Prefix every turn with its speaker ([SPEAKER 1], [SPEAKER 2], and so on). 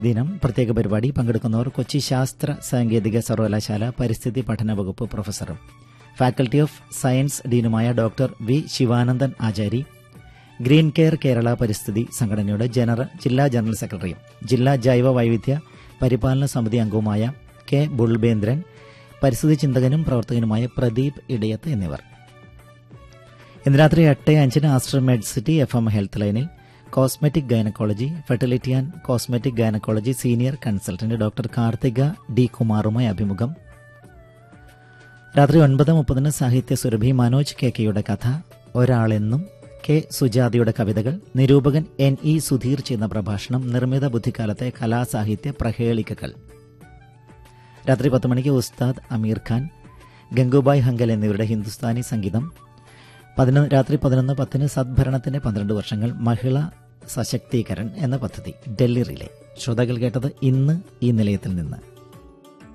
[SPEAKER 1] ദിനം പ്രത്യേക പരിപാടി പങ്കെടുക്കുന്നവർ കൊച്ചി ശാസ്ത്ര സാങ്കേതിക സർവകലാശാല പരിസ്ഥിതി പഠന വകുപ്പ് പ്രൊഫസറും ഫാക്കൽറ്റി ഓഫ് സയൻസ് ഡീനുമായ doctor V Sivanandan Achari green care Kerala പരിസ്ഥിതി സംഘടനയുടെ ജനറൽ ജില്ലാ ജനറൽ സെക്രട്ടറിയും ജില്ലാ ജൈവ വൈവിധ്യ പരിപാലന സമിതി അംഗവുമായ കെ ബുൾബേന്ദ്രൻ പരിസ്ഥിതി ചിന്തകനും പ്രവർത്തകനുമായ പ്രദീപ് ഇടയത്ത് എന്നിവർ ഇന്ന് രാത്രി എട്ട് അഞ്ചിന് Aster Medcity F M health ലൈനിൽ cosmetic gynaecology fertility and cosmetic gynaecology senior consultant doctor Karthika D കുമാറുമായി അഭിമുഖം രാത്രി ഒൻപത് മുപ്പതിന് സാഹിത്യ സുരഭി മനോജ് കെ കെയുടെ കഥ ഒരാളെന്നും കെ സുജാതയുടെ കവിതകൾ നിരൂപകൻ എൻ ഇ സുധീർ ചെയ്യുന്ന പ്രഭാഷണം നിർമ്മിത ബുദ്ധിക്കാലത്തെ കലാസാഹിത്യ പ്രഹേളികകൾ രാത്രി പത്ത് മണിക്ക് ഉസ്താദ് അമീർ ഖാൻ ഗംഗുബായ് ഹങ്കൽ എന്നിവരുടെ ഹിന്ദുസ്ഥാനി സംഗീതം പതിനൊന്ന് രാത്രി പതിനൊന്ന് പത്തിന് സദ്ഭരണത്തിന്റെ പന്ത്രണ്ട് വർഷങ്ങൾ മഹിളാ സശക്തീകരൺ എന്ന പദ്ധതി ഡൽഹി റിലേ ശ്രോതാക്കൾ കേട്ടത് ഇന്ന് ഈ നിലയത്തിൽ നിന്ന്